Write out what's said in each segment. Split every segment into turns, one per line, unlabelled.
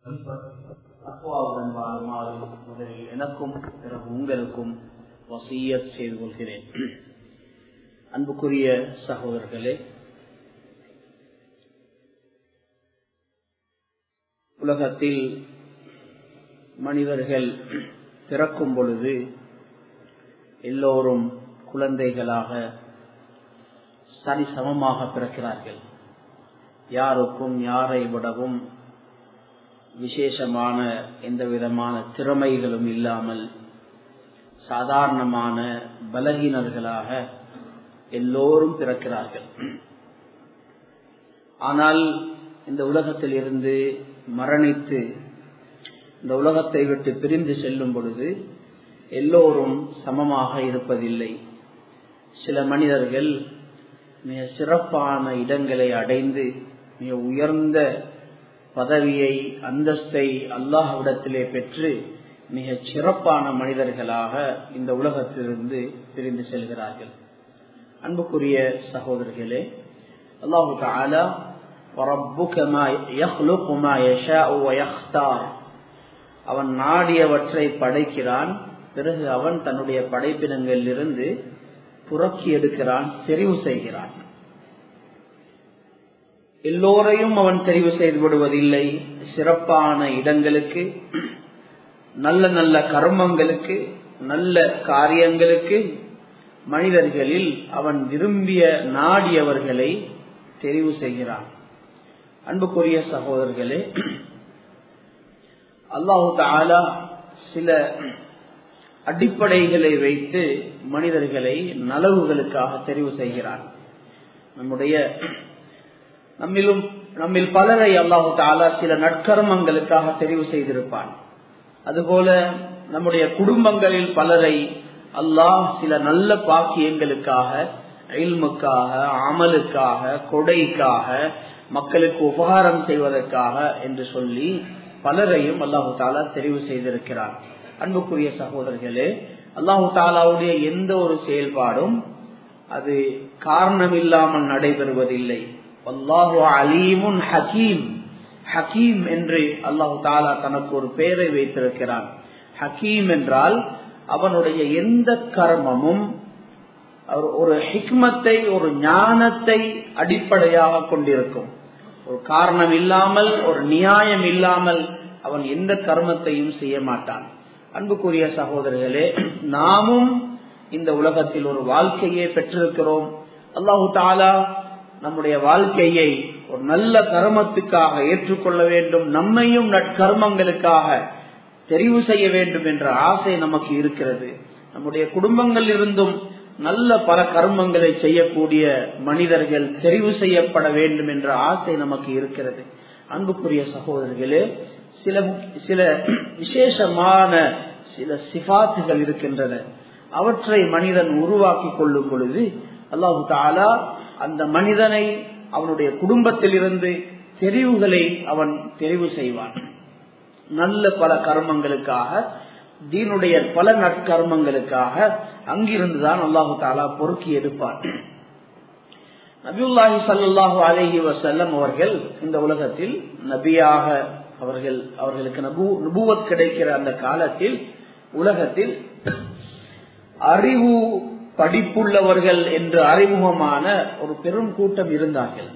அப்பாவுடன் வாழுமாறு முதலில் எனக்கும் பிறகு உங்களுக்கும் வசியத் செய்து கொள்கிறேன் அன்புக்குரிய சகோதரர்களே உலகத்தில் மனிதர்கள் பிறக்கும் பொழுது எல்லோரும் குழந்தைகளாக சரிசமமாக பிறக்கிறார்கள் யாருக்கும் யாரை விடவும் விசேஷமான எந்த விதமான திறமைகளும் இல்லாமல் சாதாரணமான பலகீனர்களாக எல்லோரும் பிறக்கிறார்கள் ஆனால் இந்த உலகத்தில் இருந்து மரணித்து இந்த உலகத்தை விட்டு பிரிந்து செல்லும் பொழுது எல்லோரும் சமமாக இருப்பதில்லை சில மனிதர்கள் மிக சிறப்பான இடங்களை அடைந்து மிக உயர்ந்த பதவியை அந்தஸ்தை அல்லாஹ்விடத்திலே பெற்று மிக சிறப்பான மனிதர்களாக இந்த உலகத்திலிருந்து பிரிந்து செல்கிறார்கள் அன்புக்குரிய சகோதரர்களே அல்லாஹு தாலா அவன் நாடியவற்றை படைக்கிறான் பிறகு அவன் தன்னுடைய படைப்பினங்களிலிருந்து புறக்கி எடுக்கிறான் தெரிவு செய்கிறான் எல்லோரையும் அவன் தெரிவு செய்து விடுவதில்லை சிறப்பான இடங்களுக்கு நல்ல நல்ல கர்மங்களுக்கு நல்ல காரியங்களுக்கு மனிதர்களில் அவன் விரும்பிய நாடியவர்களை தெரிவு செய்கிறான் அன்புக்குரிய சகோதரர்களே அல்லாஹு தாலா சில அடிப்படைகளை வைத்து மனிதர்களை நலவுகளுக்காக தெரிவு செய்கிறான் நம்முடைய நம்மிலும் நம்மில் பலரை அல்லாஹு தாலா சில நற்கர்மங்களுக்காக தெரிவு செய்திருப்பான் அதுபோல நம்முடைய குடும்பங்களில் பலரை அல்லாஹ் சில நல்ல பாக்கியங்களுக்காக இல்முக்காக அமலுக்காக கொடைக்காக மக்களுக்கு உபகாரம் செய்வதற்காக என்று சொல்லி பலரையும் அல்லாஹு தாலா தெரிவு செய்திருக்கிறார் அன்புக்குரிய சகோதரர்களே அல்லாஹு தாலாவுடைய எந்த ஒரு செயல்பாடும் அது காரணம் இல்லாமல் நடைபெறுவதில்லை அல்லாஹு அலீமுன் ஹக்கீம் ஹக்கீம் என்று அல்லாஹு தாலா தனக்கு ஒரு பெயரை வைத்திருக்கிறான் ஹக்கீம் என்றால் அவனுடைய எந்த கர்மமும் ஒரு ஹிக்மத்தை ஒரு ஞானத்தை அடிப்படையாக கொண்டிருக்கும் ஒரு காரணம் இல்லாமல் ஒரு நியாயம் இல்லாமல் அவன் எந்த கர்மத்தையும் செய்ய மாட்டான் அன்புக்குரிய சகோதரர்களே நாமும் இந்த உலகத்தில் ஒரு வாழ்க்கையை பெற்றிருக்கிறோம் அல்லாஹு தாலா நம்முடைய வாழ்க்கையை ஒரு நல்ல கர்மத்துக்காக ஏற்றுக்கொள்ள வேண்டும் நம்மையும் நற்கர்மங்களுக்காக தெரிவு செய்ய வேண்டும் என்ற ஆசை நமக்கு இருக்கிறது நம்முடைய குடும்பங்கள் இருந்தும் நல்ல பல கர்மங்களை செய்யக்கூடிய மனிதர்கள் தெரிவு செய்யப்பட வேண்டும் என்ற ஆசை நமக்கு இருக்கிறது அன்புக்குரிய சகோதரர்களே சில சில விசேஷமான சில சிபாத்துகள் இருக்கின்றன அவற்றை மனிதன் உருவாக்கி கொள்ளும் பொழுது அல்லாஹு தாலா அந்த மனிதனை அவனுடைய குடும்பத்தில் இருந்து தெரிவுகளை அவன் தெரிவு செய்வான் நல்ல பல கர்மங்களுக்காக தீனுடைய பல நற்கர்மங்களுக்காக அங்கிருந்துதான் அல்லாஹு தாலா பொறுக்கி எடுப்பான் நபியுல்லாஹி சல்லாஹூ அலஹி வசல்லம் அவர்கள் இந்த உலகத்தில் நபியாக அவர்கள் அவர்களுக்கு நபு நுபுவத் கிடைக்கிற அந்த காலத்தில் உலகத்தில் அறிவு படிப்புள்ளவர்கள் என்று அறிமுகமான ஒரு பெரும் கூட்டம் இருந்தார்கள்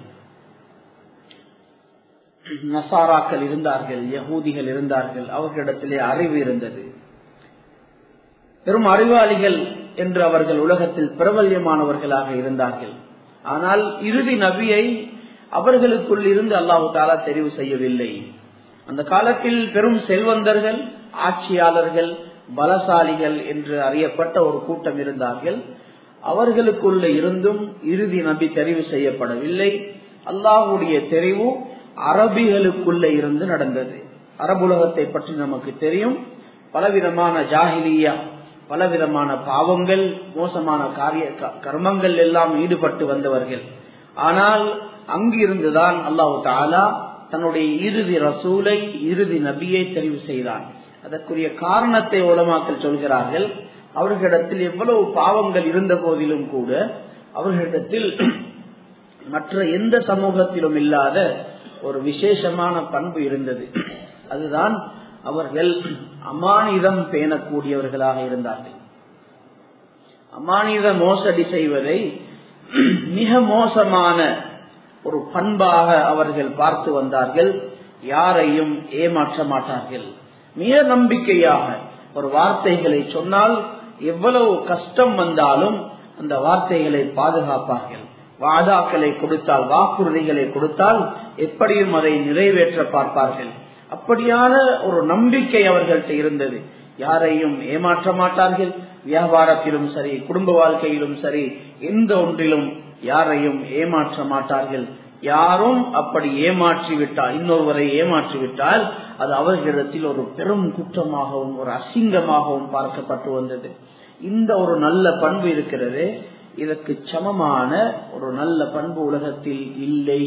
நசாராக்கள் இருந்தார்கள் யகூதிகள் இருந்தார்கள் அவர்களிடத்திலே அறிவு இருந்தது பெரும் அறிவாளிகள் என்று அவர்கள் உலகத்தில் பிரபல்யமானவர்களாக இருந்தார்கள் ஆனால் இறுதி நபியை அவர்களுக்குள் இருந்து அல்லாஹு தாலா தெரிவு செய்யவில்லை அந்த காலத்தில் பெரும் செல்வந்தர்கள் ஆட்சியாளர்கள் பலசாலிகள் என்று அறியப்பட்ட ஒரு கூட்டம் இருந்தார்கள் அவர்களுக்குள்ள இருந்தும் இறுதி நபி தெரிவு செய்யப்படவில்லை அல்லாஹுடைய தெரிவு அரபிகளுக்குள்ள இருந்து நடந்தது அரபுலகத்தை பற்றி நமக்கு தெரியும் பலவிதமான ஜாகிலியா பலவிதமான பாவங்கள் மோசமான காரிய கர்மங்கள் எல்லாம் ஈடுபட்டு வந்தவர்கள் ஆனால் அங்கிருந்துதான் அல்லாஹு தாலா தன்னுடைய இறுதி ரசூலை இறுதி நபியை தெரிவு செய்தான் அதற்குரிய காரணத்தை உலமாக்கல் சொல்கிறார்கள் அவர்களிடத்தில் எவ்வளவு பாவங்கள் இருந்த போதிலும் கூட அவர்களிடத்தில் மற்ற எந்த சமூகத்திலும் இல்லாத ஒரு விசேஷமான பண்பு இருந்தது அதுதான் அவர்கள் அமானிதம் பேணக்கூடியவர்களாக இருந்தார்கள் அமானித மோசடி செய்வதை மிக மோசமான ஒரு பண்பாக அவர்கள் பார்த்து வந்தார்கள் யாரையும் ஏமாற்ற மாட்டார்கள் மிக நம்பிக்கையாக ஒரு வார்த்தைகளை சொன்னால் எவ்வளவு கஷ்டம் வந்தாலும் அந்த வார்த்தைகளை பாதுகாப்பார்கள் வாதாக்களை கொடுத்தால் வாக்குறுதிகளை கொடுத்தால் எப்படியும் அதை நிறைவேற்ற பார்ப்பார்கள் அப்படியான ஒரு நம்பிக்கை அவர்கள்ட்ட இருந்தது யாரையும் ஏமாற்ற மாட்டார்கள் வியாபாரத்திலும் சரி குடும்ப வாழ்க்கையிலும் சரி எந்த ஒன்றிலும் யாரையும் ஏமாற்ற மாட்டார்கள் யாரும் அப்படி ஏமாற்றி விட்டால் இன்னொருவரை ஏமாற்றி விட்டால் அது அவர்களிடத்தில் ஒரு பெரும் குற்றமாகவும் ஒரு அசிங்கமாகவும் பார்க்கப்பட்டு வந்தது இந்த ஒரு நல்ல பண்பு இருக்கிறது இதற்கு சமமான ஒரு நல்ல பண்பு உலகத்தில் இல்லை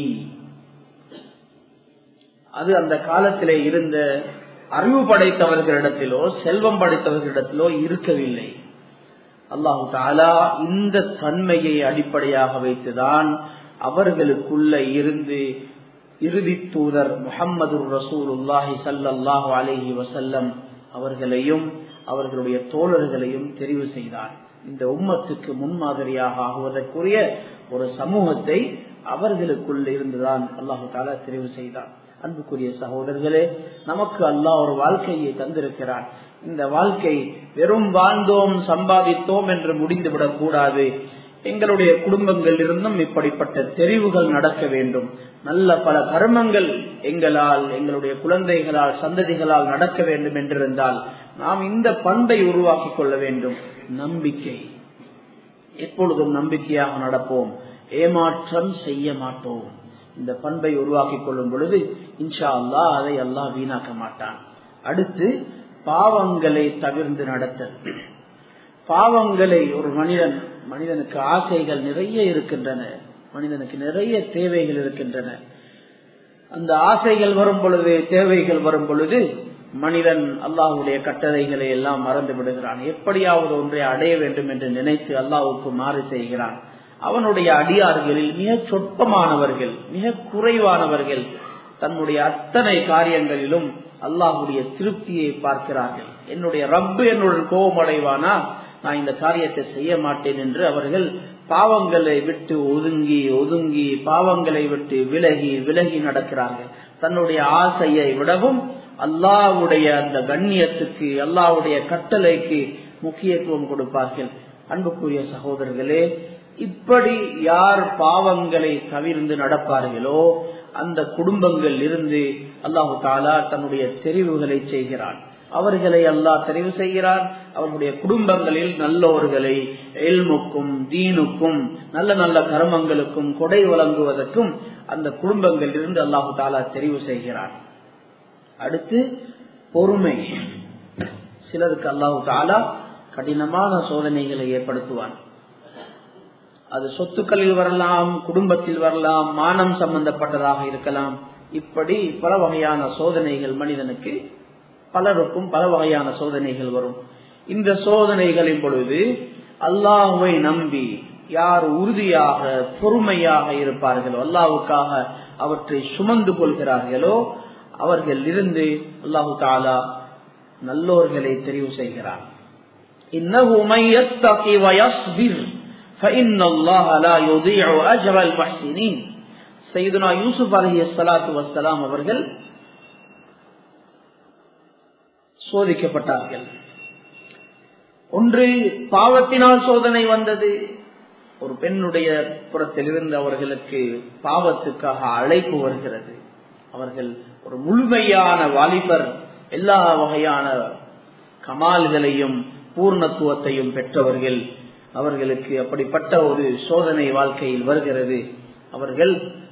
அது அந்த காலத்திலே இருந்த அறிவு படைத்தவர்களிடத்திலோ செல்வம் படைத்தவர்களிடத்திலோ இருக்கவில்லை அல்லாஹு தாலா இந்த தன்மையை அடிப்படையாக வைத்துதான் அவர்களுக்குள்ள இருந்து இறுதி தூதர் முகம்மது ரசூல் உல்லாஹி சல்லாஹூ அலஹி வசல்லம் அவர்களையும் அவர்களுடைய தோழர்களையும் தெரிவு செய்தார் இந்த உம்மத்துக்கு முன்மாதிரியாக ஆகுவதற்குரிய ஒரு சமூகத்தை அவர்களுக்குள்ள இருந்துதான் அல்லாஹு தாலா தெரிவு செய்தார் அன்புக்குரிய சகோதரர்களே நமக்கு அல்லாஹ் ஒரு வாழ்க்கையை தந்திருக்கிறார் இந்த வாழ்க்கை வெறும் வாழ்ந்தோம் சம்பாதித்தோம் என்று முடிந்துவிடக் கூடாது எங்களுடைய குடும்பங்கள் இருந்தும் இப்படிப்பட்ட தெரிவுகள் நடக்க வேண்டும் நல்ல பல கர்மங்கள் எங்களால் எங்களுடைய குழந்தைகளால் சந்ததிகளால் நடக்க வேண்டும் என்றிருந்தால் நாம் இந்த பண்பை உருவாக்கி கொள்ள வேண்டும் நம்பிக்கை எப்பொழுதும் நம்பிக்கையாக நடப்போம் ஏமாற்றம் செய்ய மாட்டோம் இந்த பண்பை உருவாக்கி கொள்ளும் பொழுது இன்ஷா அல்லா அதை அல்லாஹ் வீணாக்க மாட்டான் அடுத்து பாவங்களை தவிர்ந்து நடத்தல் பாவங்களை ஒரு மனிதன் மனிதனுக்கு ஆசைகள் நிறைய இருக்கின்றன மனிதனுக்கு நிறைய தேவைகள் இருக்கின்றன அந்த ஆசைகள் வரும் பொழுது தேவைகள் வரும் பொழுது மனிதன் அல்லாஹுடைய கட்டளைகளை எல்லாம் மறந்து விடுகிறான் எப்படியாவது ஒன்றை அடைய வேண்டும் என்று நினைத்து அல்லாஹுக்கு மாறு செய்கிறான் அவனுடைய அடியார்களில் மிக சொற்பமானவர்கள் மிக குறைவானவர்கள் தன்னுடைய அத்தனை காரியங்களிலும் அல்லாஹுடைய திருப்தியை பார்க்கிறார்கள் என்னுடைய ரப்பு என்னுடன் கோபம் அடைவானா நான் இந்த காரியத்தை செய்ய மாட்டேன் என்று அவர்கள் பாவங்களை விட்டு ஒதுங்கி ஒதுங்கி பாவங்களை விட்டு விலகி விலகி நடக்கிறார்கள் தன்னுடைய ஆசையை விடவும் அல்லாவுடைய அந்த கண்ணியத்துக்கு அல்லாவுடைய கட்டளைக்கு முக்கியத்துவம் கொடுப்பார்கள் அன்புக்குரிய சகோதரர்களே இப்படி யார் பாவங்களை தவிர்ந்து நடப்பார்களோ அந்த குடும்பங்கள் இருந்து அல்லாஹு தாலா தன்னுடைய தெரிவுகளை செய்கிறான் அவர்களை அல்லாஹ் தெரிவு செய்கிறார் அவர்களுடைய குடும்பங்களில் நல்லோர்களை எல்முக்கும் தீனுக்கும் நல்ல நல்ல கர்மங்களுக்கும் கொடை வழங்குவதற்கும் அந்த குடும்பங்கள் இருந்து அல்லாஹு தாலா தெரிவு செய்கிறார் அடுத்து பொறுமை சிலருக்கு அல்லாஹு தாலா கடினமான சோதனைகளை ஏற்படுத்துவான் அது சொத்துக்களில் வரலாம் குடும்பத்தில் வரலாம் மானம் சம்பந்தப்பட்டதாக இருக்கலாம் இப்படி பல வகையான சோதனைகள் மனிதனுக்கு பலருக்கும் பல வகையான சோதனைகள் வரும் இந்த சோதனைகளின் பொழுது அல்லாஹுவை நம்பி யார் உறுதியாக பொறுமையாக இருப்பார்களோ அல்லாவுக்காக அவற்றை சுமந்து கொள்கிறார்களோ அவர்கள் இருந்து அல்லாஹு தாலா நல்லோர்களை தெரிவு செய்கிறார் யூசுப் அலி சலாத்து வசலாம் அவர்கள் சோதிக்கப்பட்டார்கள் ஒன்று பாவத்தினால் சோதனை வந்தது ஒரு பெண்ணுடைய புறத்திலிருந்து அவர்களுக்கு பாவத்துக்காக அழைப்பு வருகிறது அவர்கள் ஒரு முழுமையான வாலிபர் எல்லா வகையான கமால்களையும் பூர்ணத்துவத்தையும் பெற்றவர்கள் அவர்களுக்கு அப்படிப்பட்ட ஒரு சோதனை வாழ்க்கையில் வருகிறது அவர்கள்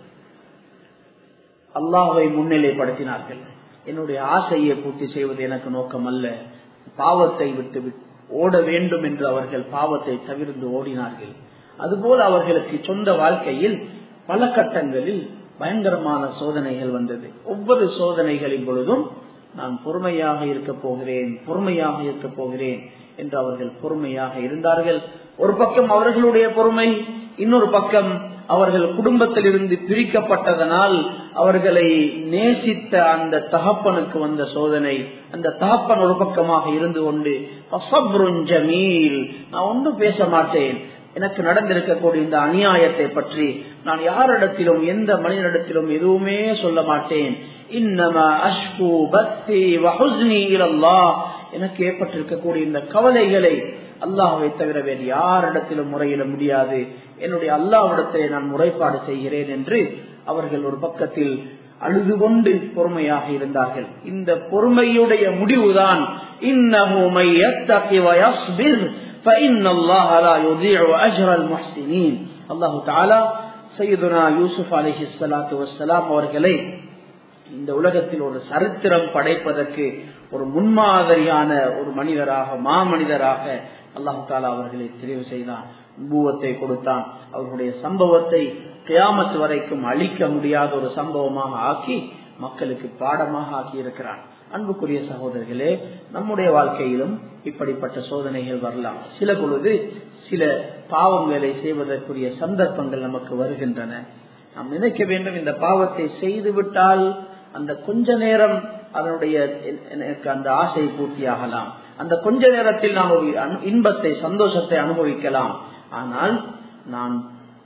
அல்லாஹை முன்னிலைப்படுத்தினார்கள் என்னுடைய ஆசையை பூர்த்தி செய்வது எனக்கு நோக்கம் அல்ல பாவத்தை விட்டு ஓட வேண்டும் என்று அவர்கள் பாவத்தை தவிர்த்து ஓடினார்கள் அதுபோல் அவர்களுக்கு சொந்த வாழ்க்கையில் பல கட்டங்களில் பயங்கரமான சோதனைகள் வந்தது ஒவ்வொரு சோதனைகளின் பொழுதும் நான் பொறுமையாக இருக்க போகிறேன் பொறுமையாக இருக்க போகிறேன் என்று அவர்கள் பொறுமையாக இருந்தார்கள் ஒரு பக்கம் அவர்களுடைய பொறுமை இன்னொரு பக்கம் அவர்கள் குடும்பத்திலிருந்து பிரிக்கப்பட்டதனால் அவர்களை நேசித்த அந்த தகப்பனுக்கு வந்த சோதனை அந்த தகப்பன் ஒரு பக்கமாக இருந்து கொண்டு ஜமீல் நான் ஒன்றும் பேச மாட்டேன் எனக்கு நடந்திருக்கக்கூடிய இந்த அநியாயத்தை பற்றி நான் யாரிடத்திலும் எந்த மனிதனிடத்திலும் எதுவுமே சொல்ல மாட்டேன் இன்னமா அஷ்பு பக்தி வஹுஸ்னி இலல்லா எனக்கு ஏற்பட்டிருக்கக்கூடிய இந்த கவலைகளை அல்லாஹை தவிர வேறு யாரிடத்திலும் முறையிட முடியாது என்னுடைய அல்லாவிடத்திலே நான் முறைப்பாடு செய்கிறேன் என்று அவர்கள் ஒரு பக்கத்தில் அழுது கொண்டு பொறுமையாக இருந்தார்கள் இந்த பொறுமையுடைய முடிவுதான் அவர்களை இந்த உலகத்தில் ஒரு சரித்திரம் படைப்பதற்கு ஒரு முன்மாதிரியான ஒரு மனிதராக மாமனிதராக அல்லாஹு தாலா அவர்களை தெரிவு செய்தான் பூவத்தை கொடுத்தான் அவர்களுடைய சம்பவத்தை கியாமத்து வரைக்கும் அழிக்க முடியாத ஒரு சம்பவமாக ஆக்கி மக்களுக்கு பாடமாக ஆக்கி இருக்கிறான் அன்புக்குரிய சகோதரர்களே நம்முடைய வாழ்க்கையிலும் இப்படிப்பட்ட சோதனைகள் வரலாம் சில பொழுது சில பாவங்களை செய்வதற்குரிய சந்தர்ப்பங்கள் நமக்கு வருகின்றன நாம் நினைக்க வேண்டும் இந்த பாவத்தை செய்து விட்டால் அந்த கொஞ்ச நேரம் அதனுடைய எனக்கு அந்த ஆசை பூர்த்தியாகலாம் அந்த கொஞ்ச நேரத்தில் நாம் ஒரு இன்பத்தை சந்தோஷத்தை அனுபவிக்கலாம் ஆனால் நான்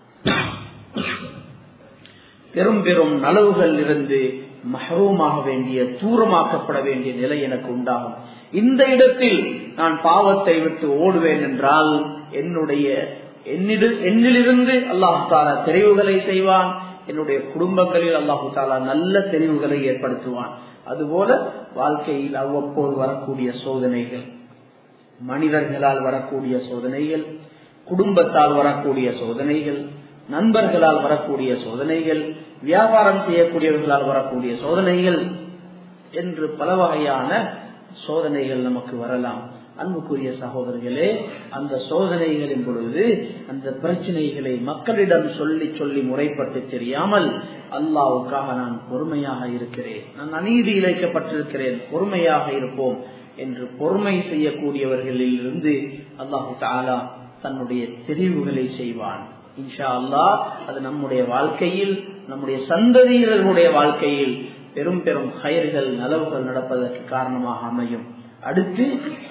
பெரும் பெரும் நலவுகள் இருந்து மஹரூமாக வேண்டிய தூரமாக்கப்பட வேண்டிய நிலை எனக்கு உண்டாகும் இந்த இடத்தில் நான் பாவத்தை விட்டு ஓடுவேன் என்றால் என்னுடைய என்னிலிருந்து அல்லாஹு தாலா தெரிவுகளை செய்வான் என்னுடைய குடும்பங்களில் அல்லாஹு தாலா நல்ல தெரிவுகளை ஏற்படுத்துவான் அதுபோல வாழ்க்கையில் அவ்வப்போது வரக்கூடிய சோதனைகள் மனிதர்களால் வரக்கூடிய சோதனைகள் குடும்பத்தால் வரக்கூடிய சோதனைகள் நண்பர்களால் வரக்கூடிய சோதனைகள் வியாபாரம் செய்யக்கூடியவர்களால் வரக்கூடிய சோதனைகள் என்று பல வகையான சோதனைகள் நமக்கு வரலாம் அன்புக்குரிய சகோதரர்களே அந்த சோதனைகளின் பொழுது அந்த பிரச்சனைகளை மக்களிடம் சொல்லி சொல்லி முறைப்பட்டு தெரியாமல் அல்லாவுக்காக நான் பொறுமையாக இருக்கிறேன் நான் அநீதி இழைக்கப்பட்டிருக்கிறேன் பொறுமையாக இருப்போம் என்று பொறுமை செய்யக்கூடியவர்களில் இருந்து அல்லாஹு தாலா தன்னுடைய தெரிவுகளை செய்வான் இன்ஷா அல்லா அது நம்முடைய வாழ்க்கையில் நம்முடைய சந்ததியினர்களுடைய வாழ்க்கையில் பெரும் பெரும் கயிர்கள் நலவுகள் நடப்பதற்கு காரணமாக அமையும் அடுத்து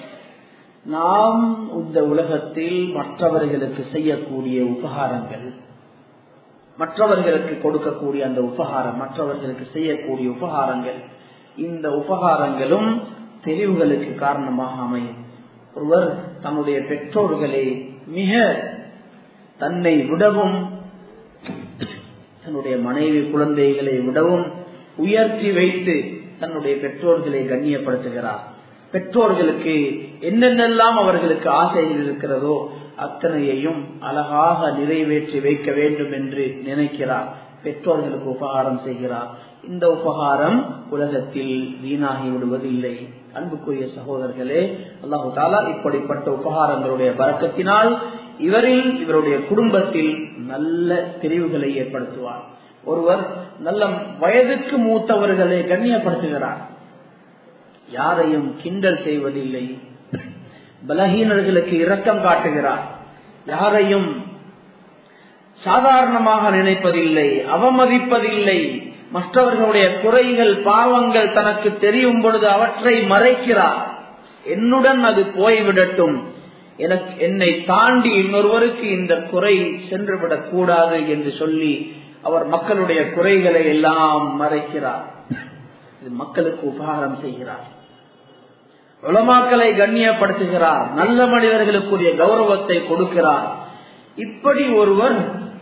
நாம் இந்த உலகத்தில் மற்றவர்களுக்கு செய்யக்கூடிய உபகாரங்கள் மற்றவர்களுக்கு கொடுக்கக்கூடிய அந்த உபகாரம் மற்றவர்களுக்கு செய்யக்கூடிய உபகாரங்கள் இந்த உபகாரங்களும் தெளிவுகளுக்கு காரணமாக அமையும் ஒருவர் தன்னுடைய பெற்றோர்களை மிக தன்னை விடவும் தன்னுடைய மனைவி குழந்தைகளை விடவும் உயர்த்தி வைத்து தன்னுடைய பெற்றோர்களை கண்ணியப்படுத்துகிறார் பெற்றோர்களுக்கு என்னென்னலாம் அவர்களுக்கு ஆசைகள் இருக்கிறதோ அத்தனையையும் அழகாக நிறைவேற்றி வைக்க வேண்டும் என்று நினைக்கிறார் பெற்றோர்களுக்கு உபகாரம் செய்கிறார் இந்த உபகாரம் உலகத்தில் வீணாகி விடுவதில்லை அன்புக்குரிய சகோதரர்களே அல்லாஹு தாலா இப்படிப்பட்ட உபகாரங்களுடைய பறக்கத்தினால் இவரில் இவருடைய குடும்பத்தில் நல்ல தெரிவுகளை ஏற்படுத்துவார் ஒருவர் நல்ல வயதுக்கு மூத்தவர்களை கண்ணியப்படுத்துகிறார் யாரையும் கிண்டல் செய்வதில்லை பலகீனர்களுக்கு இரக்கம் காட்டுகிறார் யாரையும் சாதாரணமாக நினைப்பதில்லை அவமதிப்பதில்லை மற்றவர்களுடைய குறைகள் பாவங்கள் தனக்கு தெரியும் பொழுது அவற்றை மறைக்கிறார் என்னுடன் அது போய்விடட்டும் எனக்கு என்னை தாண்டி இன்னொருவருக்கு இந்த குறை சென்றுவிடக் கூடாது என்று சொல்லி அவர் மக்களுடைய குறைகளை எல்லாம் மறைக்கிறார் இது மக்களுக்கு உபகாரம் செய்கிறார் உலமாக்களை கண்ணியப்படுத்துகிறார் நல்ல மனிதர்களுக்குரிய கௌரவத்தை கொடுக்கிறார் இப்படி ஒருவர்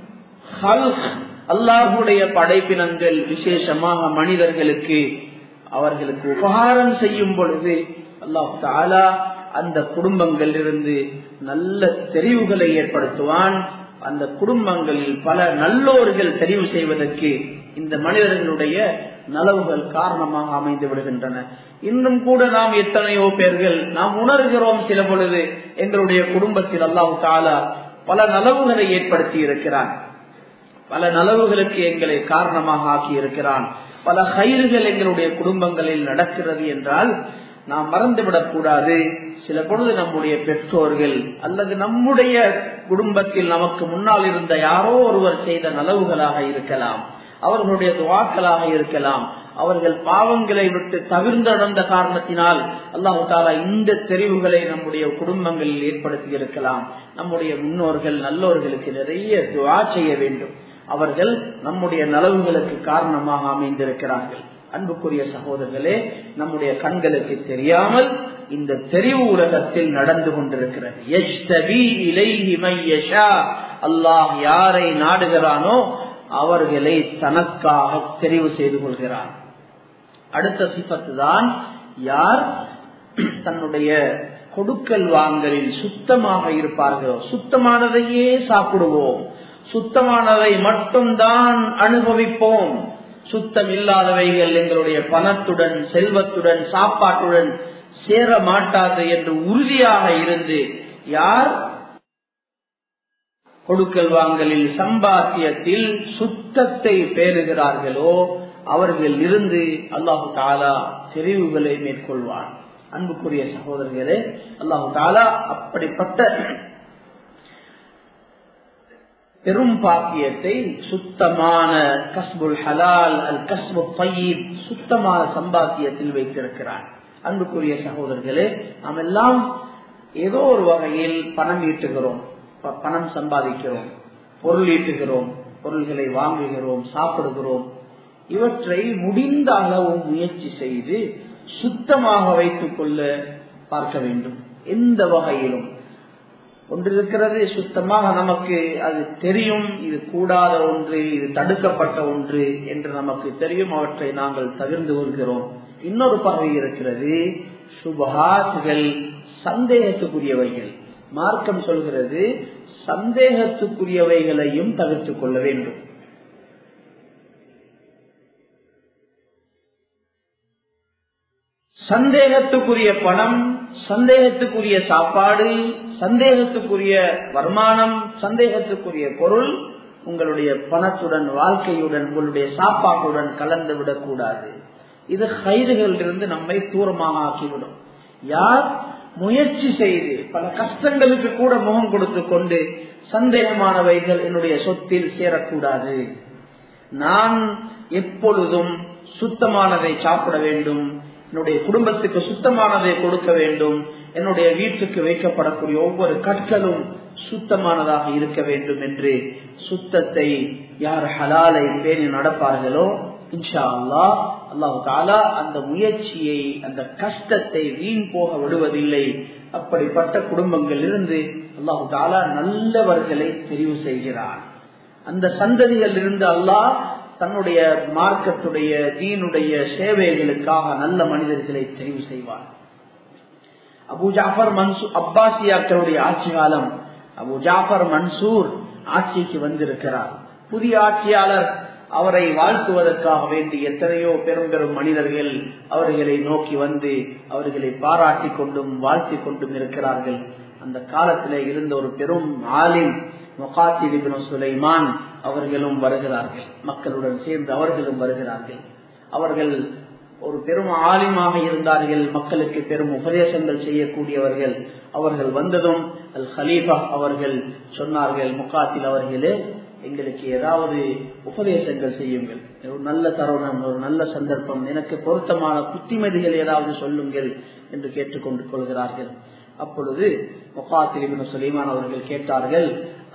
அல்லாஹுடைய படைப்பினங்கள் விசேஷமாக மனிதர்களுக்கு அவர்களுக்கு உபகாரம் செய்யும் பொழுது அல்லாஹு தாலா அந்த குடும்பங்கள் இருந்து நல்ல தெரிவுகளை ஏற்படுத்துவான் அந்த குடும்பங்களில் பல நல்லோர்கள் தெரிவு செய்வதற்கு இந்த மனிதர்களுடைய நலவுகள் காரணமாக அமைந்து விடுகின்றன இன்னும் கூட நாம் எத்தனையோ பேர்கள் நாம் உணர்கிறோம் சில பொழுது எங்களுடைய குடும்பத்தில் அல்லாஹு தாலா பல நலவுகளை ஏற்படுத்தி இருக்கிறான் பல நலவுகளுக்கு எங்களை காரணமாக ஆக்கி இருக்கிறான் பல கயிறுகள் எங்களுடைய குடும்பங்களில் நடக்கிறது என்றால் நாம் மறந்துவிடக் கூடாது சில பொழுது நம்முடைய பெற்றோர்கள் அல்லது நம்முடைய குடும்பத்தில் நமக்கு முன்னால் இருந்த யாரோ ஒருவர் செய்த நலவுகளாக இருக்கலாம் அவர்களுடைய துவாக்களாக இருக்கலாம் அவர்கள் பாவங்களை விட்டு தவிர்ந்து நடந்த காரணத்தினால் அல்லாஹு தாலா இந்த தெரிவுகளை நம்முடைய குடும்பங்களில் ஏற்படுத்தி இருக்கலாம் நம்முடைய முன்னோர்கள் நல்லோர்களுக்கு நிறைய துவா செய்ய வேண்டும் அவர்கள் நம்முடைய நலவுகளுக்கு காரணமாக அமைந்திருக்கிறார்கள் அன்புக்குரிய சகோதரர்களே நம்முடைய கண்களுக்கு தெரியாமல் இந்த தெரிவு உலகத்தில் நடந்து கொண்டிருக்கிறது அல்லாஹ் யாரை நாடுகிறானோ அவர்களை தனக்காக தெரிவு செய்து கொள்கிறான் அடுத்த சிப்பத்து தான் யார் தன்னுடைய கொடுக்கல் வாங்கலில் சுத்தமாக இருப்பார்களோ சுத்தமானதையே சாப்பிடுவோம் சுத்தமானதை மட்டும்தான் அனுபவிப்போம் சுத்தம் இல்லாதவைகள் எங்களுடைய பணத்துடன் செல்வத்துடன் சாப்பாட்டுடன் சேர மாட்டாது என்று உறுதியாக இருந்து யார் கொடுக்கல் வாங்கலில் சம்பாத்தியத்தில் சுத்தத்தை பேறுகிறார்களோ அவர்கள் இருந்து அல்லாஹு தாலா தெரிவுகளை மேற்கொள்வார் அன்புக்குரிய சகோதரர்களே அல்லாஹு தாலா அப்படிப்பட்ட பெரும் பாக்கியத்தை சுத்தமான கஸ்புல் ஹலால் அல் கஸ்பு பயிர் சுத்தமான சம்பாத்தியத்தில் வைத்திருக்கிறார் அன்புக்குரிய சகோதரர்களே நாம் எல்லாம் ஏதோ ஒரு வகையில் பணம் ஈட்டுகிறோம் பணம் சம்பாதிக்கிறோம் பொருள் ஈட்டுகிறோம் பொருள்களை வாங்குகிறோம் சாப்பிடுகிறோம் இவற்றை முடிந்த அளவு முயற்சி செய்து சுத்தமாக வைத்துக் கொள்ள பார்க்க வேண்டும் எந்த வகையிலும் ஒன்று இருக்கிறது சுத்தமாக நமக்கு அது தெரியும் இது கூடாத ஒன்று இது தடுக்கப்பட்ட ஒன்று என்று நமக்கு தெரியும் அவற்றை நாங்கள் தவிர்ந்து கொள்கிறோம் இன்னொரு பகுதி இருக்கிறது சுபஹாத்துகள் சந்தேகத்துக்குரியவைகள் மார்க்கம் சொல்கிறது சந்தேகத்துக்குரியவைகளையும் தவிர்த்துக் கொள்ள வேண்டும் சந்தேகத்துக்குரிய பணம் சந்தேகத்துக்குரிய சாப்பாடு சந்தேகத்துக்குரிய வருமானம் சந்தேகத்துக்குரிய பொருள் உங்களுடைய பணத்துடன் வாழ்க்கையுடன் உங்களுடைய சாப்பாட்டுடன் கலந்து விடக்கூடாது இது கைதுகளிலிருந்து நம்மை தூரமாக ஆக்கிவிடும் யார் முயற்சி செய்து பல கஷ்டங்களுக்கு கூட முகம் கொடுத்து கொண்டு சந்தேகமானவைகள் என்னுடைய சொத்தில் சேரக்கூடாது நான் எப்பொழுதும் சுத்தமானதை சாப்பிட வேண்டும் என்னுடைய குடும்பத்துக்கு சுத்தமானதை கொடுக்க வேண்டும் என்னுடைய வீட்டுக்கு வைக்கப்படக்கூடிய ஒவ்வொரு கற்களும் சுத்தமானதாக இருக்க வேண்டும் என்று சுத்தத்தை யார் ஹலாலை பேணி நடப்பார்களோ இன்ஷா அல்லா அல்லாஹு தாலா அந்த முயற்சியை அந்த கஷ்டத்தை வீண் போக விடுவதில்லை அப்படிப்பட்ட குடும்பங்கள் இருந்து அல்லாஹு தாலா நல்லவர்களை தெரிவு செய்கிறார் அந்த சந்ததிகள் இருந்து அல்லாஹ் தன்னுடைய மார்க்கத்துடைய தீனுடைய சேவைகளுக்காக நல்ல மனிதர்களை தெரிவு செய்வார் அபு ஜாஃபர் மன்சூர் அப்பாசியாக்களுடைய ஆட்சி காலம் அபு ஜாஃபர் மன்சூர் ஆட்சிக்கு வந்திருக்கிறார் புதிய ஆட்சியாளர் அவரை வாழ்த்துவதற்காக வேண்டி எத்தனையோ பெரும் பெரும் மனிதர்கள் அவர்களை நோக்கி வந்து அவர்களை பாராட்டி கொண்டும் வாழ்த்தி கொண்டும் இருக்கிறார்கள் அந்த காலத்திலே இருந்த ஒரு பெரும் ஆலிம் முகாத்திபின் சுலைமான் அவர்களும் வருகிறார்கள் மக்களுடன் சேர்ந்து அவர்களும் வருகிறார்கள் அவர்கள் ஒரு பெரும் ஆலிமாக இருந்தார்கள் மக்களுக்கு பெரும் உபதேசங்கள் செய்யக்கூடியவர்கள் அவர்கள் வந்ததும் அல் ஹலீஃபா அவர்கள் சொன்னார்கள் முகாத்தில் அவர்களே எங்களுக்கு ஏதாவது உபதேசங்கள் செய்யுங்கள் ஒரு நல்ல தருணம் ஒரு நல்ல சந்தர்ப்பம் எனக்கு பொருத்தமான புத்திமதிகள் ஏதாவது சொல்லுங்கள் என்று கேட்டுக்கொண்டு கொள்கிறார்கள் அப்பொழுது முகாத்தில் சுலைமான் அவர்கள் கேட்டார்கள்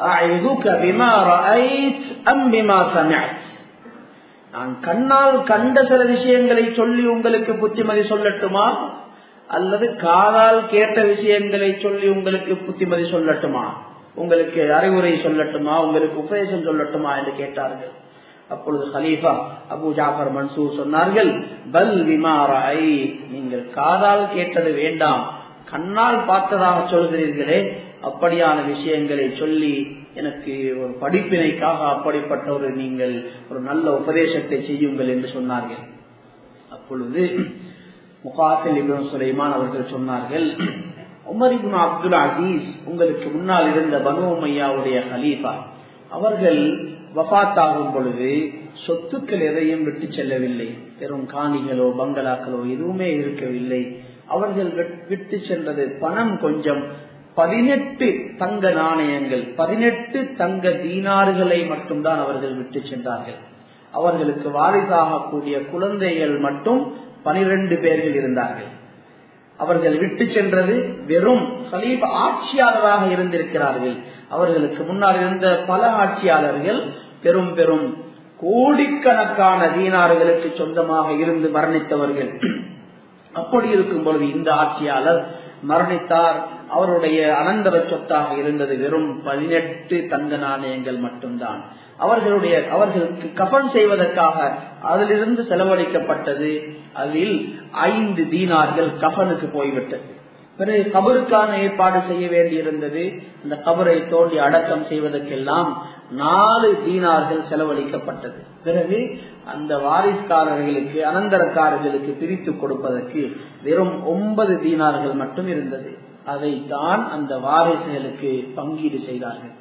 நான் கண்ணால் கண்ட சில விஷயங்களை சொல்லி உங்களுக்கு புத்திமதி சொல்லட்டுமா அல்லது காதால் கேட்ட விஷயங்களை சொல்லி உங்களுக்கு புத்திமதி சொல்லட்டுமா உங்களுக்கு அறிவுரை சொல்லட்டுமா உங்களுக்கு உபதேசம் சொல்லட்டுமா என்று கேட்டார்கள் அப்பொழுது ஹலீஃபா அபு ஜாஃபர் மன்சூர் சொன்னார்கள் பல் விமாராய் நீங்கள் காதால் கேட்டது வேண்டாம் கண்ணால் பார்த்ததாக சொல்கிறீர்களே அப்படியான விஷயங்களை சொல்லி எனக்கு ஒரு படிப்பினைக்காக அப்படிப்பட்ட ஒரு நீங்கள் ஒரு நல்ல உபதேசத்தை செய்யுங்கள் என்று சொன்னார்கள் அப்பொழுது முகாசில் இப்ரான் சுலைமான் அவர்கள் சொன்னார்கள் உமர் இப்னு அப்துல் அசீஸ் உங்களுக்கு முன்னால் இருந்த பனு உமையாவுடைய ஹலீஃபா அவர்கள் வபாத்தாகும் பொழுது சொத்துக்கள் எதையும் விட்டு செல்லவில்லை பெரும் காணிகளோ பங்களாக்களோ எதுவுமே இருக்கவில்லை அவர்கள் விட்டு சென்றது பணம் கொஞ்சம் பதினெட்டு தங்க நாணயங்கள் பதினெட்டு தங்க தீனாறுகளை மட்டும்தான் அவர்கள் விட்டு சென்றார்கள் அவர்களுக்கு வாரிசாகக்கூடிய குழந்தைகள் மட்டும் பனிரெண்டு பேர்கள் இருந்தார்கள் அவர்கள் விட்டு சென்றது வெறும் கலீப் ஆட்சியாளராக இருந்திருக்கிறார்கள் அவர்களுக்கு முன்னால் இருந்த பல ஆட்சியாளர்கள் பெரும் பெரும் கோடிக்கணக்கான தீனாறுகளுக்கு சொந்தமாக இருந்து மரணித்தவர்கள் அப்படி இருக்கும் பொழுது இந்த ஆட்சியாளர் மரணித்தார் அவருடைய அனந்தர சொத்தாக இருந்தது வெறும் பதினெட்டு தங்க நாணயங்கள் மட்டும்தான் அவர்களுடைய அவர்களுக்கு கபன் செய்வதற்காக அதிலிருந்து செலவழிக்கப்பட்டது அதில் ஐந்து தீனார்கள் கபனுக்கு போய்விட்டது பிறகு கபருக்கான ஏற்பாடு செய்ய வேண்டியிருந்தது அந்த கபரை தோண்டி அடக்கம் செய்வதற்கெல்லாம் நாலு தீனார்கள் செலவழிக்கப்பட்டது பிறகு அந்த வாரிஸ்காரர்களுக்கு அனந்தரக்காரர்களுக்கு பிரித்து கொடுப்பதற்கு வெறும் ஒன்பது தீனார்கள் மட்டும் இருந்தது அதைத்தான் அந்த வாரிசுகளுக்கு பங்கீடு செய்தார்கள்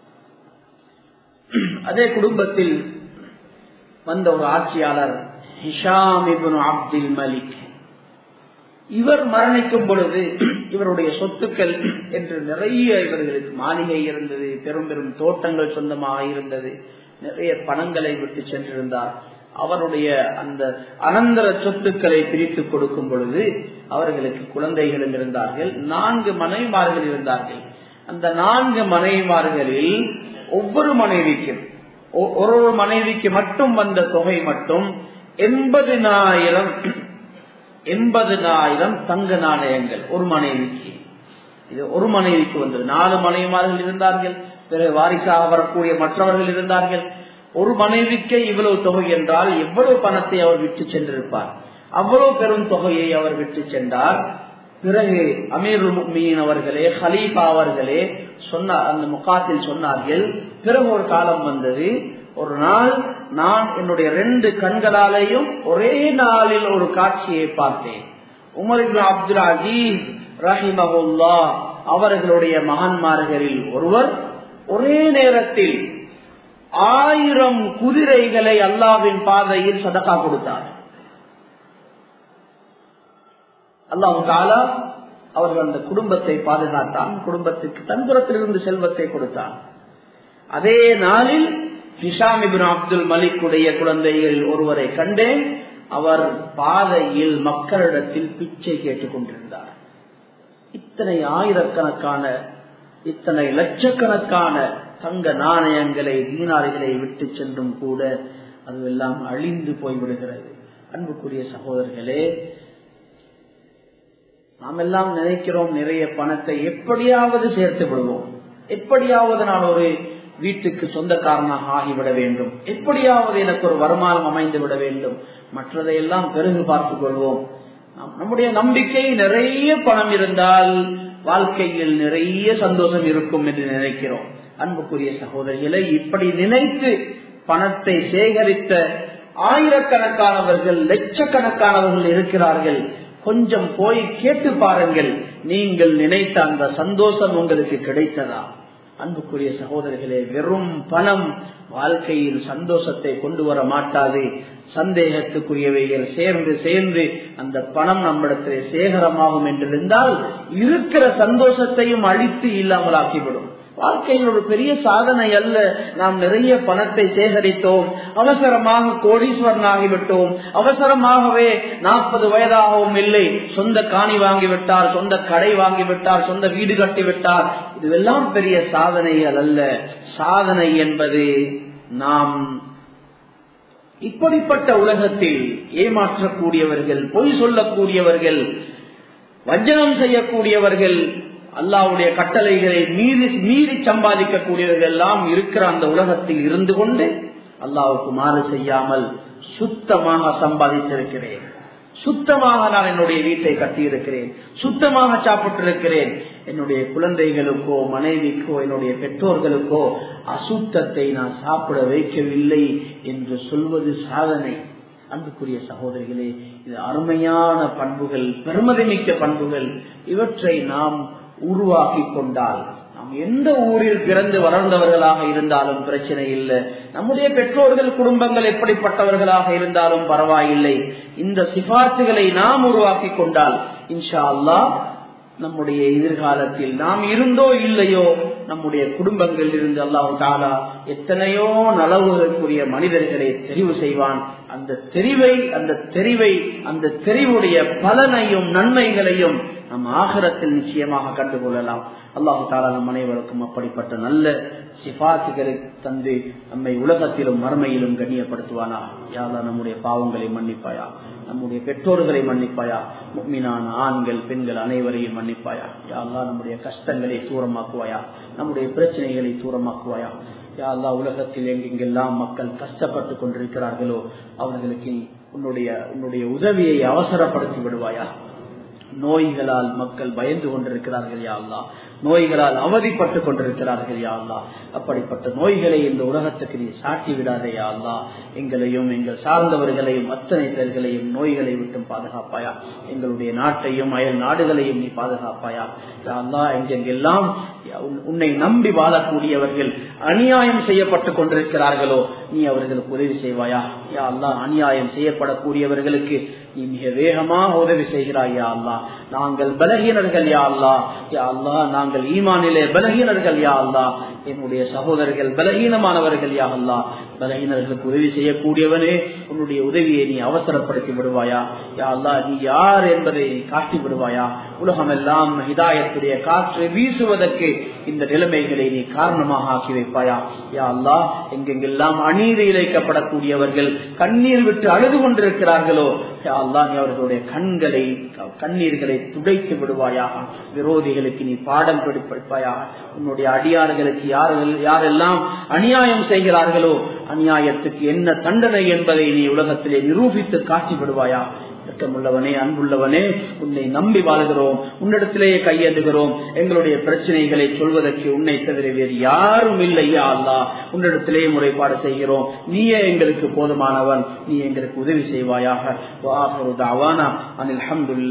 அதே குடும்பத்தில் வந்த ஒரு ஆட்சியாளர் ஹிஷாம் அப்துல் மலிக் இவர் மரணிக்கும் பொழுது இவருடைய சொத்துக்கள் என்று நிறைய இவர்களுக்கு மாளிகை இருந்தது பெரும் பெரும் தோட்டங்கள் சொந்தமாக இருந்தது நிறைய பணங்களை விட்டு சென்றிருந்தார் அவருடைய அந்த அனந்தர சொத்துக்களை பிரித்து கொடுக்கும் பொழுது அவர்களுக்கு குழந்தைகளும் இருந்தார்கள் நான்கு மனைவிமார்கள் இருந்தார்கள் அந்த நான்கு மனைவிமார்களில் ஒவ்வொரு மனைவிக்கும் ஒரு ஒரு மனைவிக்கு மட்டும் வந்த தொகை மட்டும் எண்பதினாயிரம் எண்பதினாயிரம் தங்க நாணயங்கள் ஒரு மனைவிக்கு இது ஒரு மனைவிக்கு வந்தது நாலு மனைவிமார்கள் இருந்தார்கள் பிறகு வாரிசாக வரக்கூடிய மற்றவர்கள் இருந்தார்கள் ஒரு மனைவிக்கு இவ்வளவு தொகை என்றால் எவ்வளவு பணத்தை அவர் விட்டு சென்றிருப்பார் அவ்வளவு பெரும் தொகையை அவர் விட்டு சென்றார் பிறகு அமீர் மீன் அவர்களே ஹலீஃபா அவர்களே சொன்னார் அந்த முகாத்தில் சொன்னார்கள் பிறகு ஒரு காலம் வந்தது ஒரு நாள் நான் என்னுடைய ரெண்டு கண்களாலேயும் ஒரே நாளில் ஒரு காட்சியை பார்த்தேன் உமர் அப்துல் அஜீஸ் ரஹிமஹுல்லா அவர்களுடைய மகன்மார்களில் ஒருவர் ஒரே நேரத்தில் ஆயிரம் குதிரைகளை அல்லாவின் பாதையில் சதக்கா கொடுத்தார் அல்லாஹு தாலா அவர்கள் அந்த குடும்பத்தை பாதுகாத்தான் குடும்பத்துக்கு தன்புறத்திலிருந்து செல்வத்தை கொடுத்தான் அதே நாளில் ஹிஷாம் இபின் அப்துல் மலிக்குடைய குழந்தைகள் ஒருவரை கண்டேன் அவர் பாதையில் மக்களிடத்தில் பிச்சை கேட்டுக் கொண்டிருந்தார் இத்தனை ஆயிரக்கணக்கான இத்தனை லட்சக்கணக்கான தங்க நாணயங்களை தீனாரிகளை விட்டு சென்றும் கூட அதுவெல்லாம் அழிந்து போய்விடுகிறது அன்புக்குரிய சகோதரர்களே நாம் எல்லாம் நினைக்கிறோம் நிறைய பணத்தை எப்படியாவது சேர்த்து விடுவோம் எப்படியாவது நான் ஒரு வீட்டுக்கு சொந்தக்காரனாக ஆகிவிட வேண்டும் எப்படியாவது எனக்கு ஒரு வருமானம் அமைந்து விட வேண்டும் மற்றதையெல்லாம் பிறகு பார்த்துக் கொள்வோம் நம்முடைய நம்பிக்கை நிறைய பணம் இருந்தால் வாழ்க்கையில் நிறைய சந்தோஷம் இருக்கும் என்று நினைக்கிறோம் அன்புக்குரிய சகோதரிகளை இப்படி நினைத்து பணத்தை சேகரித்த ஆயிரக்கணக்கானவர்கள் லட்சக்கணக்கானவர்கள் இருக்கிறார்கள் கொஞ்சம் போய் கேட்டு பாருங்கள் நீங்கள் நினைத்த அந்த சந்தோஷம் உங்களுக்கு கிடைத்ததா அன்புக்குரிய சகோதரர்களே வெறும் பணம் வாழ்க்கையில் சந்தோஷத்தை கொண்டு வர மாட்டாது சந்தேகத்துக்குரியவைகள் சேர்ந்து சேர்ந்து அந்த பணம் நம்மிடத்திலே சேகரமாகும் என்றிருந்தால் இருக்கிற சந்தோஷத்தையும் அழித்து இல்லாமல் ஆக்கிவிடும் வாழ்க்கையில் ஒரு பெரிய சாதனை அல்ல நாம் நிறைய பணத்தை சேகரித்தோம் அவசரமாக கோடீஸ்வரன் ஆகிவிட்டோம் அவசரமாகவே நாற்பது வயதாகவும் இல்லை சொந்த காணி வாங்கிவிட்டார் சொந்த கடை வாங்கிவிட்டார் சொந்த வீடு கட்டிவிட்டார் இதுவெல்லாம் பெரிய சாதனைகள் அல்ல சாதனை என்பது நாம் இப்படிப்பட்ட உலகத்தில் ஏமாற்றக்கூடியவர்கள் பொய் சொல்லக்கூடியவர்கள் வஞ்சனம் செய்யக்கூடியவர்கள் அல்லாவுடைய கட்டளைகளை மீறி மீறி சம்பாதிக்கக்கூடியவர்கள் எல்லாம் இருக்கிற அந்த உலகத்தில் இருந்து கொண்டு அல்லாவுக்கு மாறு செய்யாமல் சுத்தமாக சம்பாதித்திருக்கிறேன் சுத்தமாக நான் என்னுடைய வீட்டை கட்டியிருக்கிறேன் சுத்தமாக சாப்பிட்டிருக்கிறேன் என்னுடைய குழந்தைகளுக்கோ மனைவிக்கோ என்னுடைய பெற்றோர்களுக்கோ அசுத்தத்தை நான் சாப்பிட வைக்கவில்லை என்று சொல்வது சாதனை அன்புக்குரிய சகோதரிகளே இது அருமையான பண்புகள் பெருமதிமிக்க பண்புகள் இவற்றை நாம் உருவாக்கி கொண்டால் நாம் எந்த ஊரில் பிறந்து வளர்ந்தவர்களாக இருந்தாலும் பிரச்சனை இல்லை நம்முடைய பெற்றோர்கள் குடும்பங்கள் எப்படிப்பட்டவர்களாக இருந்தாலும் பரவாயில்லை இந்த சிபாத்துகளை நாம் உருவாக்கி கொண்டால் இன்ஷா அல்லாஹ் நம்முடைய எதிர்காலத்தில் நாம் இருந்தோ இல்லையோ நம்முடைய குடும்பங்களில் இருந்து அல்லாஹு தாலா எத்தனையோ நலவுகளுக்குரிய மனிதர்களை தெரிவு செய்வான் அந்த தெரிவை அந்த தெரிவை அந்த தெரிவுடைய பலனையும் நன்மைகளையும் நம் ஆகரத்தில் நிச்சயமாக கண்டுகொள்ளலாம் அல்லாஹு தாலா நம் அனைவருக்கும் அப்படிப்பட்ட நல்ல சிபாத்துகளை தந்து நம்மை உலகத்திலும் மறுமையிலும் கண்ணியப்படுத்துவானா யாரா நம்முடைய பாவங்களை மன்னிப்பாயா நம்முடைய பெற்றோர்களை மன்னிப்பாயா மீனான ஆண்கள் பெண்கள் அனைவரையும் மன்னிப்பாயா யாரா நம்முடைய கஷ்டங்களை தூரமாக்குவாயா நம்முடைய பிரச்சனைகளை தூரமாக்குவாயா யாரா உலகத்தில் எங்கெங்கெல்லாம் மக்கள் கஷ்டப்பட்டு கொண்டிருக்கிறார்களோ அவர்களுக்கு உன்னுடைய உன்னுடைய உதவியை அவசரப்படுத்தி விடுவாயா நோய்களால் மக்கள் பயந்து கொண்டிருக்கிறார்கள் யாழ்லா நோய்களால் அவதிப்பட்டு கொண்டிருக்கிறார்கள் யாழ்லா அப்படிப்பட்ட நோய்களை இந்த உலகத்துக்கு நீ சாட்டி விடாதே யாழ்லா எங்களையும் எங்கள் சார்ந்தவர்களையும் அத்தனை பேர்களையும் நோய்களை விட்டும் பாதுகாப்பாயா எங்களுடைய நாட்டையும் அயல் நாடுகளையும் நீ பாதுகாப்பாயா யாழ்லா எங்கெங்கெல்லாம் உன்னை நம்பி வாழக்கூடியவர்கள் அநியாயம் செய்யப்பட்டு கொண்டிருக்கிறார்களோ நீ அவர்களுக்கு உதவி செய்வாயா யா அல்லா அநியாயம் செய்யப்படக்கூடியவர்களுக்கு நீ மிக வேகமாக உதவி செய்கிறாய் யா அல்லா நாங்கள் பலகீனர்கள் யா அல்லா யா அல்லா நாங்கள் ஈமானிலே பலகீனர்கள் யா அல்லா என்னுடைய சகோதரர்கள் பலகீனமானவர்கள் யா அல்லா பலகீனர்களுக்கு உதவி செய்யக்கூடியவனே உன்னுடைய உதவியை நீ அவசரப்படுத்தி விடுவாயா யா அல்லா நீ யார் என்பதை நீ காட்டி விடுவாயா உலகம் எல்லாம் ஹிதாயத்துடைய காற்று வீசுவதற்கு இந்த நிலைமைகளை நீ காரணமாக ஆக்கி வைப்பாயா யா அல்லா எங்கெங்கெல்லாம் அநீதி இழைக்கப்படக்கூடியவர்கள் கண்ணீர் விட்டு அழுது கொண்டிருக்கிறார்களோ யா அல்லா நீ அவர்களுடைய கண்களை கண்ணீர்களை துடைத்து விடுவாயா விரோதிகளுக்கு நீ பாடம் படிப்பாயா உன்னுடைய அடியார்களுக்கு யார்கள் யாரெல்லாம் அநியாயம் செய்கிறார்களோ அநியாயத்துக்கு என்ன தண்டனை என்பதை நீ உலகத்திலே நிரூபித்து காட்டி விடுவாயா உள்ளவனே அன்புள்ளவனே உன்னை நம்பி வாழ்கிறோம் உன்னிடத்திலேயே கையேந்துகிறோம் எங்களுடைய பிரச்சனைகளை சொல்வதற்கு உன்னை தவிர வேறு யாரும் இல்லையா அல்லா உன்னிடத்திலேயே முறைப்பாடு செய்கிறோம் நீயே எங்களுக்கு போதுமானவன் நீ எங்களுக்கு உதவி செய்வாயாக அனில்